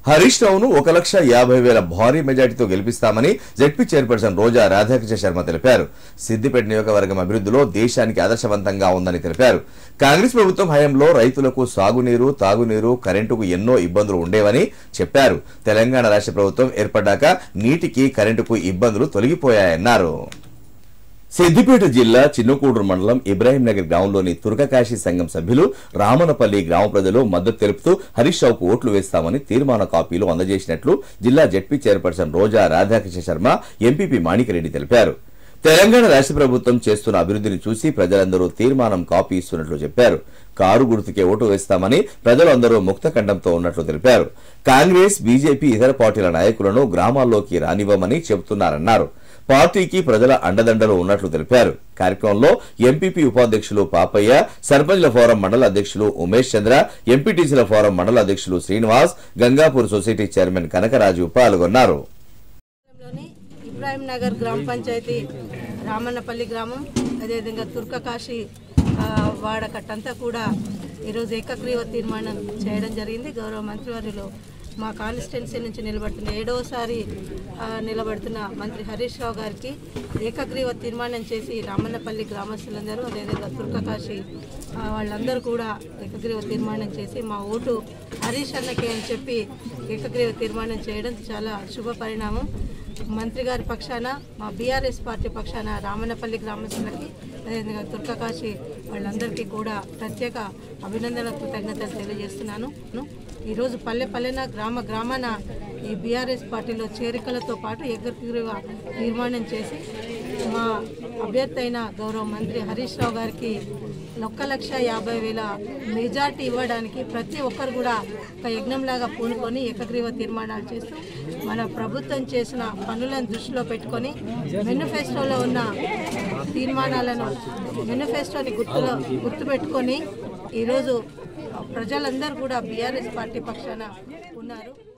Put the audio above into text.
హరీష్ రావును ఒక లక్ష యాభై వేల భారీ మెజార్టీతో గెలిపిస్తామని జెడ్పీ చైర్పర్సన్ రోజా రాధాకృష్ణ శర్మ తెలిపారు సిద్దిపేట నియోజకవర్గం అభివృద్ధిలో దేశానికి ఆదర్శవంతంగా ఉందని తెలిపారు కాంగ్రెస్ ప్రభుత్వం హయాంలో రైతులకు సాగునీరు తాగునీరు కరెంటుకు ఎన్నో ఇబ్బందులు ఉండేవని చెప్పారు తెలంగాణ రాష్ట్ర ప్రభుత్వం ఏర్పడ్డాక నీటికి కరెంటుకు ఇబ్బందులు తొలగిపోయాయన్నారు సిద్దిపేట జిల్లా చిన్నకూడూరు మండలం ఇబ్రాహీం నగర్ గ్రామంలోని తుర్కకాశీ సంఘం సభ్యులు రామనపల్లి గ్రామ ప్రజలు మద్దతు తెలుపుతూ హరీష్ రావుకు ఓట్లు వేస్తామని తీర్మాన కాపీలు అందజేసినట్లు జిల్లా ZP chairperson Roja Radhakrishna Sharma MPP Manika Reddy తెలిపారు తెలంగాణ రాష్ట్ర ప్రభుత్వం చేస్తున్న అభివృద్ధిని చూసి ప్రజలందరూ తీర్మానం కాపీ ఇస్తున్నట్లు చెప్పారు కారు గుర్తుకే ఓటు వేస్తామని ప్రజలందరూ ముక్త కంఠంతో ఉన్నట్లు తెలిపారు కాంగ్రెస్ బీజేపీ ఇతర పార్టీల నాయకులను గ్రామాల్లోకి రానివ్వమని చెబుతున్నారన్నారు పార్టీకి ప్రజల అండదండలు ఉన్నట్లు తెలిపారు కార్యక్రమంలో ఎంపీపీ ఉపాధ్యక్షులు పాపయ్య సర్పంచ్ల ఫోరం మండల అధ్యక్షులు ఉమేష్ చంద్ర ఎంపీటీసీల ఫోరం మండల అధ్యక్షులు శ్రీనివాస్ గంగాపూర్ సొసైటీ చైర్మన్ కనకరాజు పాల్గొన్నారు లోని ఇబ్రాహిం నగర్ గ్రామ పంచాయతీ రామన్నపల్లి గ్రామం అదేవిధంగా తుర్కకాశి ఆ, వాడకట్టంతా కూడా ఈరోజు ఏకగ్రీవ తీర్మానం చేయడం జరిగింది గౌరవ మంత్రివర్యులు మా కాన్స్టిట్యున్సీ నుంచి నిలబడుతున్న ఏడవసారి ఆ, నిలబడుతున్న మంత్రి హరీష్ రావు గారికి ఏకగ్రీవ తీర్మానం చేసి రామన్నపల్లి గ్రామస్తులందరూ అదేవిధంగా తుర్కకాశి ఆ, వాళ్ళందరూ కూడా ఏకగ్రీవ తీర్మానం చేసి మా ఓటు హరీష్ అన్నకే అని చెప్పి ఏకగ్రీవ తీర్మానం చేయడం చాలా శుభ పరిణామం మంత్రి గారి పక్షాన మా బీఆర్ఎస్ పార్టీ పక్షాన రామన్నపల్లి గ్రామస్తులకి అదేవిధంగా తుర్కకాశి వాళ్ళందరికీ కూడా ప్రత్యేక అభినందన కృతజ్ఞతలు తెలియజేస్తున్నాను ను. ఈరోజు పల్లె పల్లెన గ్రామ గ్రామాన ఈ బీఆర్ఎస్ పార్టీలో చేరికలతో పాటు ఏకగ్రీవ తీర్మానం చేసి మా అభ్యర్థి అయిన గౌరవ మంత్రి హరీష్ రావు గారికి ఒక్క లక్ష యాభై వేల మెజార్టీ ఇవ్వడానికి ప్రతి ఒక్కరు కూడా ఒక యజ్ఞంలాగా పూనుకొని ఏకగ్రీవ తీర్మానాలు చేస్తూ మన ప్రభుత్వం చేసిన పనులను దృష్టిలో పెట్టుకొని మేనిఫెస్టోలో ఉన్న తీర్మానాలను మేనిఫెస్టోని గుర్తులో గుర్తుపెట్టుకొని ఈరోజు ప్రజలందరూ కూడా బీఆర్ఎస్ పార్టీ పక్షాన ఉన్నారు